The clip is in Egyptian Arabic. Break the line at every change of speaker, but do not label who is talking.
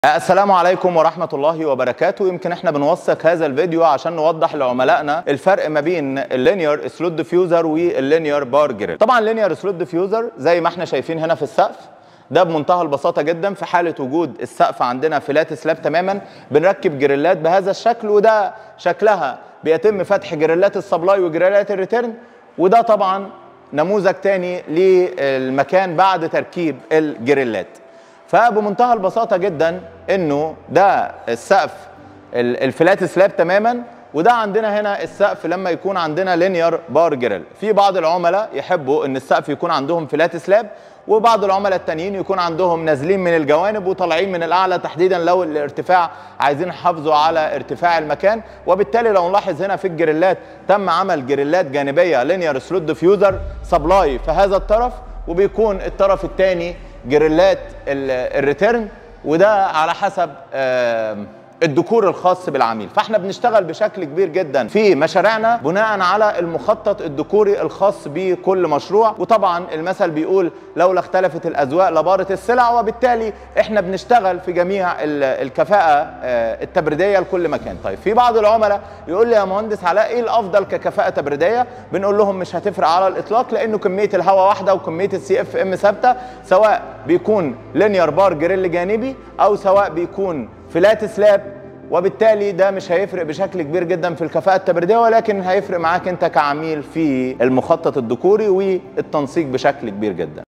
السلام عليكم ورحمة الله وبركاته يمكن احنا بنوثق هذا الفيديو عشان نوضح لعملائنا الفرق ما بين اللينير سلوت ديفيوزر واللينير بار جريل طبعا اللينير سلوت ديفيوزر زي ما احنا شايفين هنا في السقف ده بمنتهى البساطة جدا في حالة وجود السقف عندنا فلات سلاب تماما بنركب جريلات بهذا الشكل وده شكلها بيتم فتح جريلات السبلاي وجريلات الريتيرن وده طبعا نموذج تاني للمكان بعد تركيب الجريلات فبمنتهى البساطه جدا انه ده السقف الفلات سلاب تماما وده عندنا هنا السقف لما يكون عندنا لينير بار جريل في بعض العملاء يحبوا ان السقف يكون عندهم فلات سلاب وبعض العملاء التانيين يكون عندهم نازلين من الجوانب وطالعين من الاعلى تحديدا لو الارتفاع عايزين يحافظوا على ارتفاع المكان وبالتالي لو نلاحظ هنا في الجريلات تم عمل جريلات جانبيه لينير سلوت ديفيوزر سبلاي في هذا الطرف وبيكون الطرف الثاني جريلات الريتيرن وده على حسب الديكور الخاص بالعميل فاحنا بنشتغل بشكل كبير جدا في مشاريعنا بناء على المخطط الديكوري الخاص بكل مشروع وطبعا المثل بيقول لولا اختلفت الاذواق لبارت السلع وبالتالي احنا بنشتغل في جميع الكفاءه التبريديه لكل مكان طيب في بعض العملاء يقول لي يا مهندس علاء ايه الافضل ككفاءه تبريديه بنقول لهم مش هتفرق على الاطلاق لانه كميه الهواء واحده وكميه السي اف ام ثابته سواء بيكون لينير بار جريل جانبي او سواء بيكون فلات سلاب وبالتالي ده مش هيفرق بشكل كبير جدا في الكفاءة التبريدية ولكن هيفرق معاك انت كعميل في المخطط الديكوري والتنسيق بشكل كبير جدا